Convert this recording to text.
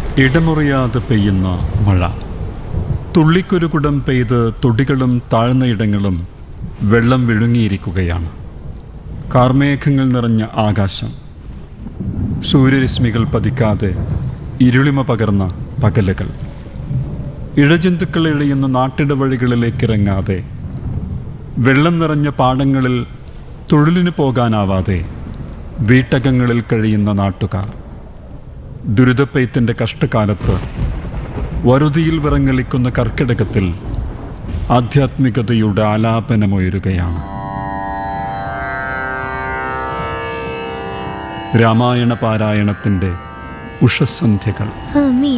ഇടമുറിയാതെ പെയ്യുന്ന മഴ തുള്ളിക്കുരുകുടം പെയ്ത് തൊടികളും താഴ്ന്നയിടങ്ങളും വെള്ളം വിഴുങ്ങിയിരിക്കുകയാണ് കാർമേഘങ്ങൾ നിറഞ്ഞ ആകാശം സൂര്യരശ്മികൾ പതിക്കാതെ ഇരുളിമ പകർന്ന പകലുകൾ ഇഴജന്തുക്കൾ എഴിയുന്ന നാട്ടിടവഴികളിലേക്ക് ഇറങ്ങാതെ വെള്ളം നിറഞ്ഞ പാടങ്ങളിൽ തൊഴിലിന് പോകാനാവാതെ വീട്ടകങ്ങളിൽ കഴിയുന്ന നാട്ടുകാർ ദുരിതപ്പെയ്ത്തിൻ്റെ കഷ്ടകാലത്ത് വറുതിയിൽ വിറങ്ങലിക്കുന്ന കർക്കിടകത്തിൽ ആധ്യാത്മികതയുടെ ആലാപനമുയരുകയാണ് രാമായണ പാരായണത്തിൻ്റെ ഉഷസന്ധ്യകൾ അമ്മേ